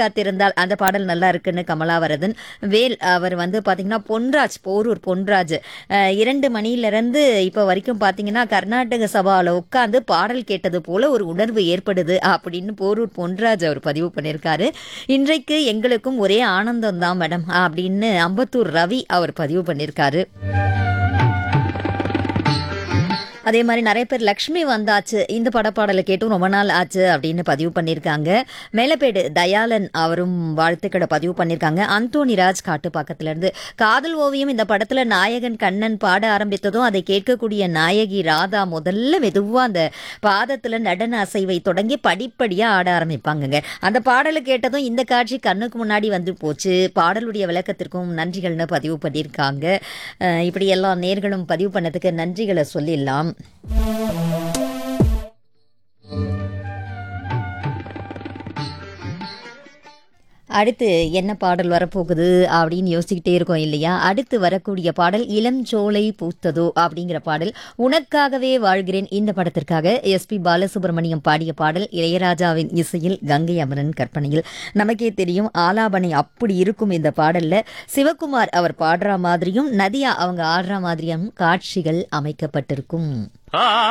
காத்திருந்தால் அந்த பாடல் நல்லா இருக்குன்னு கமலாவரதன் வேல் அவர் வந்து பாத்தீங்கன்னா பொன்ராஜ் போரூர் பொன்ராஜ் அஹ், இரண்டு மணியிலிருந்து இப்போ வரைக்கும் பாத்தீங்கன்னா கர்நாடக சபாவில் உட்காந்து பாடல் கேட்டது போல ஒரு உணர்வு ஏற்படுது அப்படின்னு போரூர் பொன்ராஜ் அவர் பதிவு பண்ணியிருக்காரு இன்றைக்கு எங்களுக்கும் ஒரே ஆனந்தம் தான் மேடம் அப்படின்னு அம்பத்தூர் ரவி அவர் பதிவு பண்ணியிருக்காரு அதே மாதிரி நிறைய பேர் லக்ஷ்மி வந்தாச்சு இந்த படப்பாடலை கேட்டும் ரொம்ப நாள் ஆச்சு அப்படின்னு பதிவு பண்ணியிருக்காங்க மேலப்பேடு தயாளன் அவரும் வாழ்த்துக்களை பதிவு பண்ணியிருக்காங்க அந்தோணி ராஜ் காட்டுப்பாக்கத்துல இருந்து காதல் ஓவியம் இந்த படத்துல நாயகன் கண்ணன் பாட ஆரம்பித்ததும் அதை கேட்கக்கூடிய நாயகி ராதா முதல்ல மெதுவா அந்த பாதத்துல நடன அசைவை தொடங்கி படிப்படியா ஆட ஆரம்பிப்பாங்கங்க அந்த பாடலை கேட்டதும் இந்த காட்சி கண்ணுக்கு முன்னாடி வந்து போச்சு பாடலுடைய விளக்கத்திற்கும் நன்றிகள்னு பதிவு பண்ணியிருக்காங்க அஹ் இப்படி எல்லா நேர்களும் பதிவு பண்ணதுக்கு நன்றிகளை சொல்லிடலாம் அடுத்து என்ன பாடல் வரப்போகுது அப்படின்னு யோசிச்சுக்கிட்டே இருக்கோம் இல்லையா அடுத்து வரக்கூடிய பாடல் இளஞ்சோலை பூத்ததோ அப்படிங்கிற பாடல் உனக்காகவே வாழ்கிறேன் இந்த படத்திற்காக எஸ்பி பாலசுப்ரமணியம் பாடிய பாடல் இளையராஜாவின் இசையில் கங்கை அமரன் கற்பனையில் நமக்கே தெரியும் ஆலாபனை அப்படி இருக்கும் இந்த பாடல்ல சிவகுமார் அவர் பாடுற மாதிரியும் நதியா அவங்க ஆடுற மாதிரியும் காட்சிகள் அமைக்கப்பட்டிருக்கும் ஆ